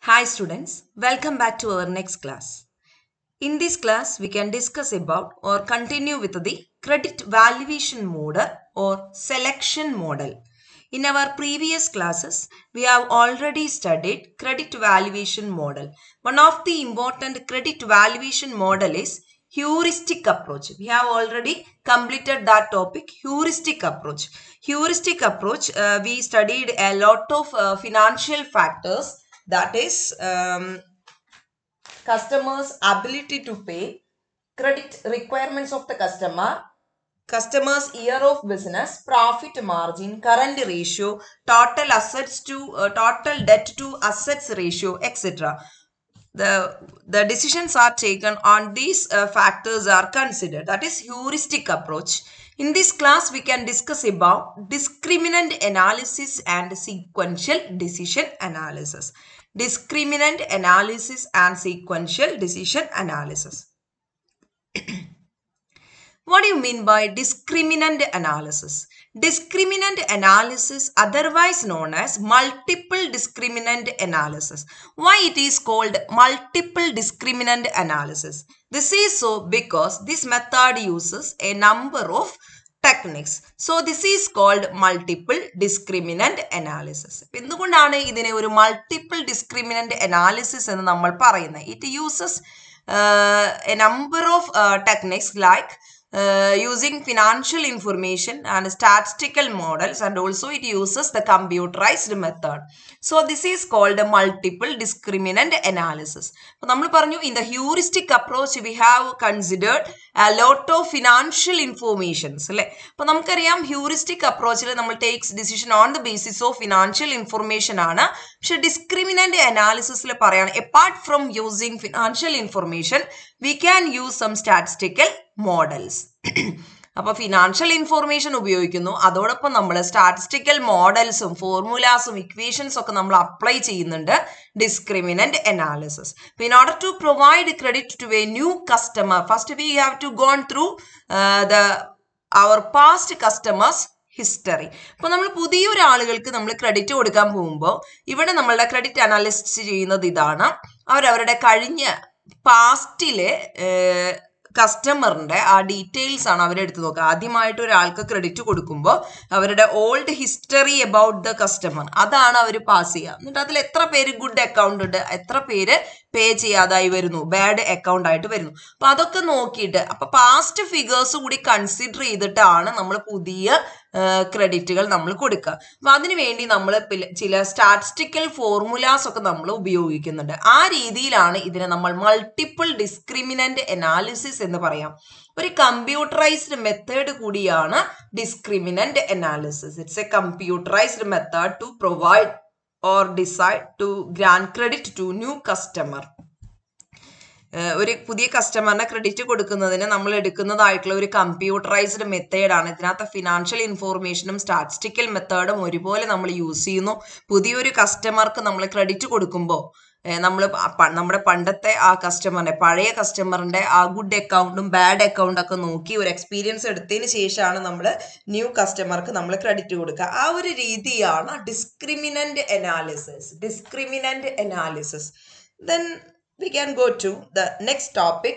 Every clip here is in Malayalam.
Hi students, welcome back to our next class. In this class, we can discuss about or continue with the credit valuation model or selection model. In our previous classes, we have already studied credit valuation model. One of the important credit valuation model is heuristic approach. We have already completed that topic, heuristic approach. Heuristic approach, uh, we studied a lot of uh, financial factors that is um, customers ability to pay credit requirements of the customer customers year of business profit margin current ratio total assets to uh, total debt to assets ratio etc the the decisions are taken on these uh, factors are considered that is heuristic approach in this class we can discuss about discriminant analysis and sequential decision analysis discriminant analysis and sequential decision analysis what do you mean by discriminant analysis? Discriminant analysis, otherwise known as multiple discriminant analysis. Why it is called multiple discriminant analysis? This is so because this method uses a number of techniques so this is called multiple discriminant analysis എന്തുകൊണ്ടാണ് ഇതിനെ ഒരു മൾട്ടിപ്പിൾ ഡിസ്ക്രിമിനന്റ് അനാലിസിസ് എന്ന് നമ്മൾ പറയുന്നത് it uses a number of techniques like uh, using financial information and statistical models and also it uses the computerized method. So this is called a multiple discriminant analysis. അപ്പോൾ നമ്മൾ പറഞ്ഞു in the heuristic approach we have considered a lot of financial informations അല്ലേ അപ്പോൾ നമുക്കറിയാം ഹ്യൂറിസ്റ്റിക് അപ്രോച്ചിൽ നമ്മൾ takes decision on the basis of financial information ആണ് പക്ഷെ ഡിസ്ക്രിമിനന്റ് അനാലിസിസിൽ പറയാണ് apart from using financial information we can use some statistical models അപ്പൊ ഫിനാൻഷ്യൽ ഇൻഫോർമേഷൻ ഉപയോഗിക്കുന്നു അതോടൊപ്പം നമ്മൾ സ്റ്റാറ്റിസ്റ്റിക്കൽ മോഡൽസും ഫോർമുലാസും ഇക്വേഷൻസ് ഒക്കെ നമ്മൾ അപ്ലൈ ചെയ്യുന്നുണ്ട് discriminant analysis in order to provide credit to a new customer first we have to gone through the our past customers history അപ്പോൾ നമ്മൾ പുതിയൊരു ആളുകൾക്ക് നമ്മൾ ക്രെഡിറ്റ് കൊടുക്കാൻ പോകുമ്പോൾ ഇവിടെ നമ്മളുടെ ക്രെഡിറ്റ് അനാലിസിസ് ചെയ്യുന്നത് ഇതാണ് അവരവരുടെ കഴിഞ്ഞ പാസ്റ്റിലെ കസ്റ്റമറിന്റെ ആ ഡീറ്റെയിൽസ് ആണ് അവരെടുത്ത് നോക്കുക ആദ്യമായിട്ട് ഒരാൾക്ക് ക്രെഡിറ്റ് കൊടുക്കുമ്പോൾ അവരുടെ old history about the customer അതാണ് അവർ പാസ് ചെയ്യുക എന്നിട്ട് അതിൽ എത്ര പേര് ഗുഡ് അക്കൗണ്ട് ഉണ്ട് എത്ര പേര് പേ ചെയ്യാതായി വരുന്നു ബാഡ് അക്കൗണ്ട് ആയിട്ട് വരുന്നു അപ്പൊ അതൊക്കെ നോക്കിയിട്ട് അപ്പൊ പാസ്റ്റ് ഫിഗേഴ്സ് കൂടി കൺസിഡർ ചെയ്തിട്ടാണ് നമ്മൾ പുതിയ ക്രെഡിറ്റുകൾ നമ്മൾ കൊടുക്കുക അപ്പൊ അതിനു വേണ്ടി നമ്മൾ ചില സ്റ്റാറ്റിസ്റ്റിക്കൽ ഫോർമുലാസ് ഒക്കെ നമ്മൾ ഉപയോഗിക്കുന്നുണ്ട് ആ രീതിയിലാണ് ഇതിനെ നമ്മൾ മൾട്ടിപ്പിൾ ഡിസ്ക്രിമിനന്റ് അനാലിസിസ് എന്ന് പറയാം ഒരു കമ്പ്യൂട്ടറൈസ്ഡ് മെത്തേഡ് കൂടിയാണ് discriminant analysis it's a computerised method to provide or decide to grant credit to new customer ഒരു പുതിയ കസ്റ്റമറിന് ക്രെഡിറ്റ് കൊടുക്കുന്നതിന് നമ്മൾ എടുക്കുന്നതായിട്ടുള്ള ഒരു കമ്പ്യൂട്ടറൈസ്ഡ് മെത്തേഡാണ് ഇതിനകത്ത് ഫിനാൻഷ്യൽ ഇൻഫോർമേഷനും സ്റ്റാറ്റിസ്റ്റിക്കൽ മെത്തേഡും ഒരുപോലെ നമ്മൾ യൂസ് ചെയ്യുന്നു പുതിയൊരു കസ്റ്റമർക്ക് നമ്മൾ ക്രെഡിറ്റ് കൊടുക്കുമ്പോൾ നമ്മൾ നമ്മുടെ പണ്ടത്തെ ആ കസ്റ്റമറിന്റെ പഴയ കസ്റ്റമറിന്റെ ആ ഗുഡ് അക്കൗണ്ടും ബാഡ് അക്കൗണ്ടും ഒക്കെ നോക്കി ഒരു എക്സ്പീരിയൻസ് എടുത്തതിന് ശേഷമാണ് നമ്മൾ ന്യൂ കസ്റ്റമർക്ക് നമ്മൾ ക്രെഡിറ്റ് കൊടുക്കുക ആ ഒരു രീതിയാണ് discriminant analysis discriminant analysis then we can go to the next topic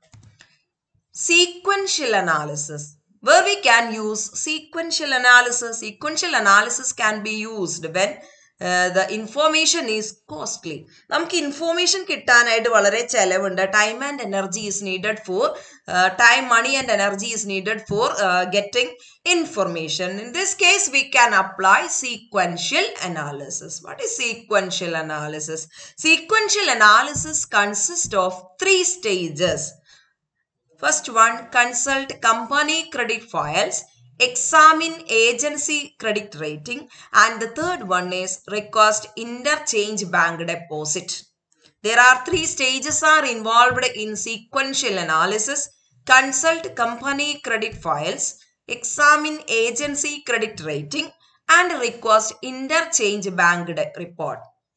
sequential analysis where we can use sequential analysis sequential analysis can be used when uh, the information is costly നമുക്ക് ഇൻഫോർമേഷൻ കിട്ടാനായിട്ട് വളരെ ചെലവുണ്ട് time and energy is needed for time money and energy is needed for getting information. In this case, we can apply sequential analysis. What is sequential analysis? Sequential analysis consists of three stages. First one, consult company credit files, examine agency credit rating, and the third one is request interchange bank deposit. There are three stages are involved in sequential analysis. Consult company credit files, examine agency credit rating and request interchange bank report.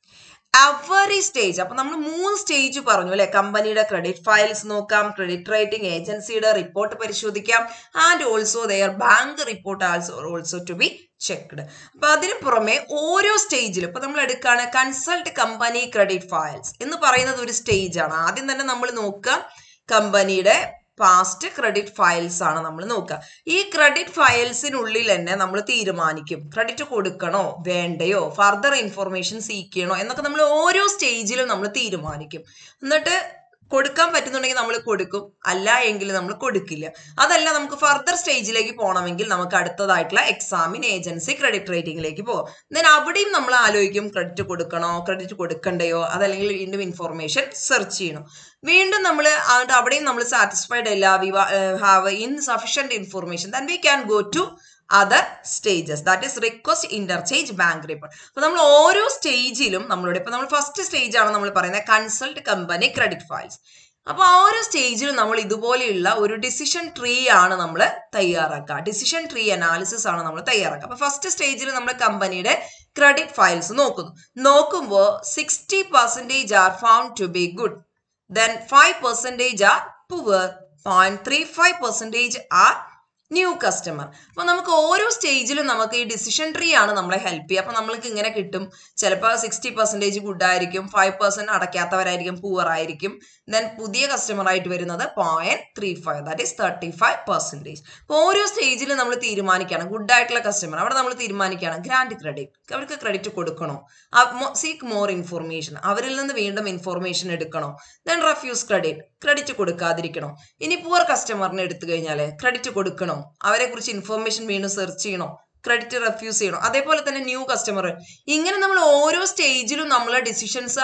Every stage അപ്പൊ നമ്മൾ മൂന്ന് സ്റ്റേജ് പറഞ്ഞു അല്ലെ കമ്പനിയുടെ ക്രെഡിറ്റ് ഫയൽസ് നോക്കാം ക്രെഡിറ്റ് റേറ്റിംഗ് ഏജൻസിയുടെ റിപ്പോർട്ട് പരിശോധിക്കാം and also there bank report also also to be checked അപ്പൊ അതിന് പുറമെ ഓരോ സ്റ്റേജിലും ഇപ്പൊ നമ്മൾ എടുക്കുകയാണ് കൺസൾട്ട് കമ്പനി ക്രെഡിറ്റ് ഫയൽസ് എന്ന് പറയുന്നത് ഒരു സ്റ്റേജ് ആണ് ആദ്യം തന്നെ നമ്മൾ നോക്കുക കമ്പനിയുടെ പാസ്റ്റ് ക്രെഡിറ്റ് ഫയൽസ് ആണ് നമ്മൾ നോക്കുക ഈ ക്രെഡിറ്റ് ഫയൽസിനുള്ളിൽ തന്നെ നമ്മൾ തീരുമാനിക്കും ക്രെഡിറ്റ് കൊടുക്കണോ വേണ്ടയോ ഫർദർ ഇൻഫർമേഷൻ സീക്ക് ചെയ്യണോ എന്നൊക്കെ നമ്മൾ ഓരോ സ്റ്റേജിലും നമ്മൾ തീരുമാനിക്കും എന്നിട്ട് കൊടുക്കാൻ പറ്റുന്നുണ്ടെങ്കിൽ നമ്മൾ കൊടുക്കും അല്ല എങ്കിൽ നമ്മൾ കൊടുക്കില്ല അതല്ല നമുക്ക് ഫർദർ സ്റ്റേജിലേക്ക് പോകണമെങ്കിൽ നമുക്ക് അടുത്തതായിട്ടുള്ള എക്സാമിൻ ഏജൻസി ക്രെഡിറ്റ് റേറ്റിംഗിലേക്ക് പോകാം ദെൻ അവിടെയും നമ്മൾ ആലോചിക്കും ക്രെഡിറ്റ് കൊടുക്കണോ ക്രെഡിറ്റ് കൊടുക്കണ്ടയോ അതല്ലെങ്കിൽ വീണ്ടും ഇൻഫർമേഷൻ സെർച്ച് ചെയ്യണം വീണ്ടും നമ്മൾ അതുകൊണ്ട് അവിടെയും നമ്മൾ സാറ്റിസ്ഫൈഡ് അല്ല we have insufficient information then we can go to other stages that is request interchange bank report അപ്പൊ നമ്മൾ ഓരോ സ്റ്റേജിലും നമ്മളോട് ഇപ്പൊ നമ്മൾ ഫസ്റ്റ് സ്റ്റേജ് ആണ് നമ്മൾ പറയുന്നത് കൺസൾട്ട് കമ്പനി ക്രെഡിറ്റ് ഫയൽസ് അപ്പൊ ആ ഓരോ സ്റ്റേജിലും നമ്മൾ ഇതുപോലെയുള്ള ഒരു ഡിസിഷൻ ട്രീ ആണ് നമ്മൾ തയ്യാറാക്കുക ഡിസിഷൻ ട്രീ അനാലിസിസ് ആണ് നമ്മൾ തയ്യാറാക്കുക അപ്പൊ ഫസ്റ്റ് സ്റ്റേജിൽ നമ്മൾ കമ്പനിയുടെ ക്രെഡിറ്റ് ഫയൽസ് നോക്കുന്നു നോക്കുമ്പോൾ sixty percentage are found to be good then five percentage are poor point three five percentage are new customer അപ്പൊ നമുക്ക് ഓരോ സ്റ്റേജിലും നമുക്ക് ഈ ഡിസിഷൻ ട്രീ ആണ് നമ്മളെ ഹെൽപ്പ് ചെയ്യുക അപ്പൊ നമ്മൾക്ക് ഇങ്ങനെ കിട്ടും ചിലപ്പോൾ സിക്സ്റ്റി പെർസെൻറ്റേജ് ഗുഡ് ആയിരിക്കും ഫൈവ് പെർസെന്റ് അടയ്ക്കാത്തവരായിരിക്കും പൂവർ ആയിരിക്കും ദെൻ പുതിയ കസ്റ്റമർ ആയിട്ട് വരുന്നത് point three five that is thirty five percentage അപ്പോൾ ഓരോ സ്റ്റേജിലും നമ്മൾ തീരുമാനിക്കുകയാണ് ഗുഡ് ആയിട്ടുള്ള കസ്റ്റമർ അവിടെ നമ്മൾ തീരുമാനിക്കുകയാണ് ഗ്രാൻഡ് ക്രെഡിറ്റ് അവർക്ക് ക്രെഡിറ്റ് കൊടുക്കണോ സീക്ക് മോർ ഇൻഫോർമേഷൻ അവരിൽ നിന്ന് വീണ്ടും ഇൻഫോർമേഷൻ എടുക്കണോ ദെൻ റെഫ്യൂസ് ക്രെഡിറ്റ് ക്രെഡിറ്റ് കൊടുക്കാതിരിക്കണോ ഇനി പുവർ കസ്റ്റമറിനെ എടുത്തു കഴിഞ്ഞാൽ ക്രെഡിറ്റ് കൊടുക്കണോ അവരെ കുറിച്ച് ഇൻഫോർമേഷൻ വീണ്ടും സെർച്ച് ചെയ്യണോ ക്രെഡിറ്റ് റെഫ്യൂസ് ചെയ്യണോ അതേപോലെ തന്നെ ന്യൂ കസ്റ്റമർ ഇങ്ങനെ നമ്മൾ ഓരോ സ്റ്റേജിലും നമ്മൾ ഡിസിഷൻസ്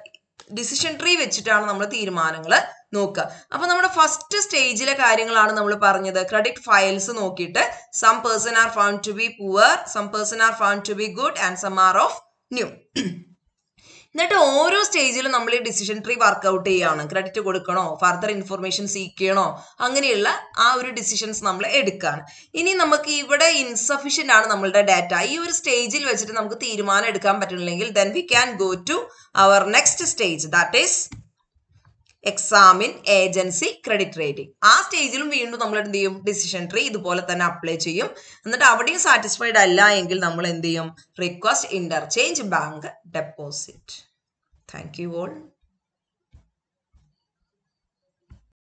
ഡിസിഷൻ ട്രീ വെച്ചിട്ടാണ് നമ്മൾ തീരുമാനങ്ങൾ നോക്കുക അപ്പൊ നമ്മുടെ ഫസ്റ്റ് സ്റ്റേജിലെ കാര്യങ്ങളാണ് നമ്മൾ പറഞ്ഞത് ക്രെഡിറ്റ് ഫയൽസ് നോക്കിയിട്ട് some person are found to be poor some person are found to be good and some are of new എന്നിട്ട് ഓരോ സ്റ്റേജിലും നമ്മൾ ഈ ഡിസിഷൻ ട്രീ വർക്ക്ഔട്ട് ചെയ്യാണ് ക്രെഡിറ്റ് കൊടുക്കണോ ഫർദർ ഇൻഫർമേഷൻ സീക്ക് ചെയ്യണോ അങ്ങനെയുള്ള ആ ഒരു ഡിസിഷൻസ് നമ്മൾ എടുക്കുകയാണ് ഇനി നമുക്ക് ഇവിടെ ഇൻസഫിഷ്യന്റ് ആണ് നമ്മളുടെ ഡാറ്റ ഈ ഒരു സ്റ്റേജിൽ വെച്ചിട്ട് നമുക്ക് തീരുമാനം എടുക്കാൻ പറ്റുന്നില്ലെങ്കിൽ then we can go to our next stage that is examine agency credit rating ആ സ്റ്റേജിലും വീണ്ടും നമ്മൾ എന്ത് ചെയ്യും ഡിസിഷൻ ട്രീ ഇതുപോലെ തന്നെ അപ്ലൈ ചെയ്യും എന്നിട്ട് അവിടെയും സാറ്റിസ്ഫൈഡ് അല്ല എങ്കിൽ നമ്മൾ എന്ത് ചെയ്യും request interchange bank deposit thank you all